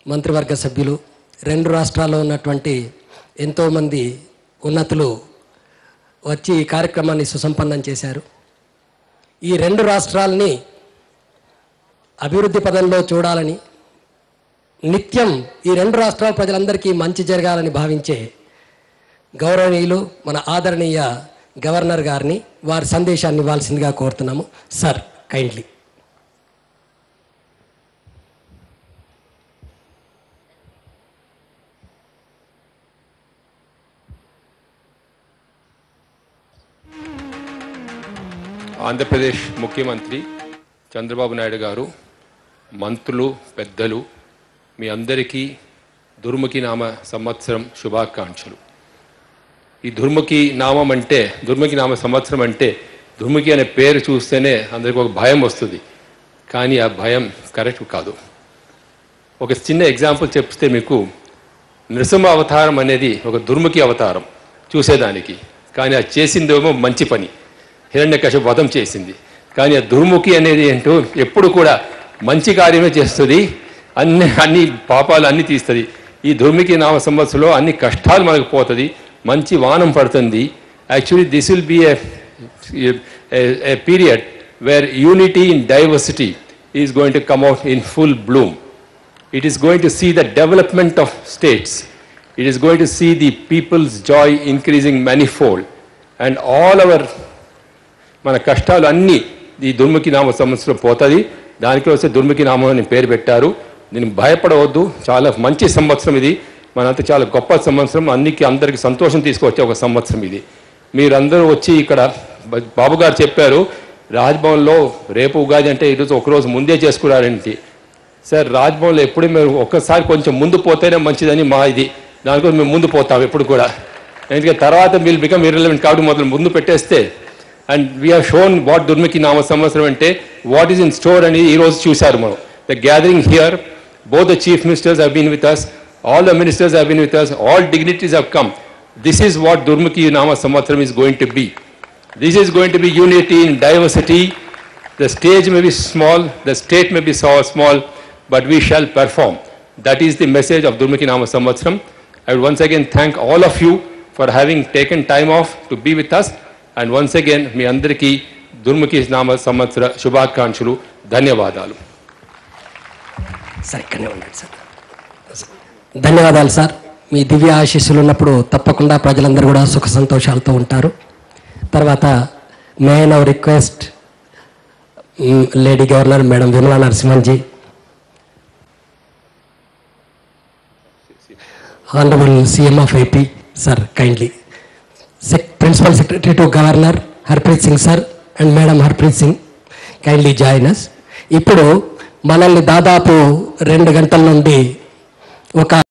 మంత్రివర్గ సభ్యులు రెండు రాష్ట్రాల్లో ఉన్నటువంటి ఎంతోమంది ఉన్నతులు వచ్చి ఈ కార్యక్రమాన్ని సుసంపన్నం చేశారు ఈ రెండు రాష్ట్రాలని అభివృద్ధి పదంలో చూడాలని నిత్యం ఈ రెండు రాష్ట్రాల ప్రజలందరికీ మంచి జరగాలని భావించే గౌరవనీయులు మన ఆదరణీయ గవర్నర్ గారిని వారి సందేశాన్ని ఇవ్వాల్సిందిగా కోరుతున్నాము సార్ కైండ్లీ ఆంధ్రప్రదేశ్ ముఖ్యమంత్రి చంద్రబాబు నాయుడు గారు మంత్రులు పెద్దలు మీ అందరికీ దుర్ముఖి నామ సంవత్సరం శుభాకాంక్షలు ఈ దుర్ముఖి నామం అంటే దుర్ముఖి నామ సంవత్సరం అంటే దుర్ముఖి అనే పేరు చూస్తేనే అందరికి ఒక భయం వస్తుంది కానీ ఆ భయం కరెక్ట్ కాదు ఒక చిన్న ఎగ్జాంపుల్ చెప్తే మీకు నృసింహ అవతారం అనేది ఒక దుర్ముఖి అవతారం చూసేదానికి కానీ అది చేసిందేమో మంచి పని హిరణ్యకశ వధం చేసింది కానీ ఆ దుర్ముఖి అనేది ఏంటో ఎప్పుడు కూడా మంచి కార్యమే చేస్తుంది అన్ని అన్ని పాపాలు అన్ని తీస్తుంది ఈ దుర్ముఖి నామ సంవత్సరంలో అన్ని కష్టాలు మనకు పోతుంది మంచి వానం పడుతుంది actually this will be a period where unity in diversity is going to come out in full bloom it is going to see the development of states. It is going to see the people's joy increasing manifold. And all our మన కష్టాలు అన్నీ ఈ దుర్ముఖి నామ సంవత్సరం పోతుంది దానికి వస్తే దుర్ముఖి నామం అని పేరు పెట్టారు దీనికి భయపడవద్దు చాలా మంచి సంవత్సరం ఇది మనంతా చాలా గొప్ప సంవత్సరం అన్నికి అందరికి సంతోషం తీసుకొచ్చే ఒక సంవత్సరం ఇది మీరందరూ వచ్చి ఇక్కడ బ- బాబు గారు చెప్పారు రాజ్భవన్లో రేపు ఉగాది అంటే ఈరోజు ఒకరోజు ముందే చేసుకున్నారేంటి సార్ రాజ్భవన్లో ఎప్పుడు మేము ఒక్కసారి కొంచెం ముందు పోతేనే మంచిదని మా ఇది దానికోసం మేము ముందు పోతాం ఎప్పుడు కూడా ఎందుకంటే తర్వాత మీరు బికమ్ ఇర్రెలవెంట్ కాబట్టి మొదలు ముందు పెట్టేస్తే and we have shown what Durmukhi నామ సంవత్సరం అంటే వాట్ ఈస్ ఇన్ స్టోర్ అని ఈ రోజు చూశారు మనం the gathering here both the chief ministers have been with us all the ministers have been with us all dignities have come this is what Durmukhi నామ సంవత్సరం is going to be this is going to be unity in diversity The stage may be small, the state may be so small, but we shall perform. That is the message of Durmukhi Nama Samvatsram. I would once again thank all of you for having taken time off to be with us. And once again, మీ అందరికీ దుర్ముఖి నామ సంవత్సర శుభాకాంక్షలు ధన్యవాదాలు sir ఇక్కడనే ఉండండి sir ధన్యవాదాలు sir మీ దివ్య ఆశీస్సులు ఉన్నప్పుడు తప్పకుండా ప్రజలందరూ కూడా సుఖ సంతోషాలతో ఉంటారు తర్వాత may now request lady governor madam Vimala Narasimhan ji honourable CM of AP sir kindly principal secretary to governor Harpreet Singh sir and madam Harpreet Singh kindly join us ఇప్పుడు మనల్ని దాదాపు రెండు గంటల నుండి ఒక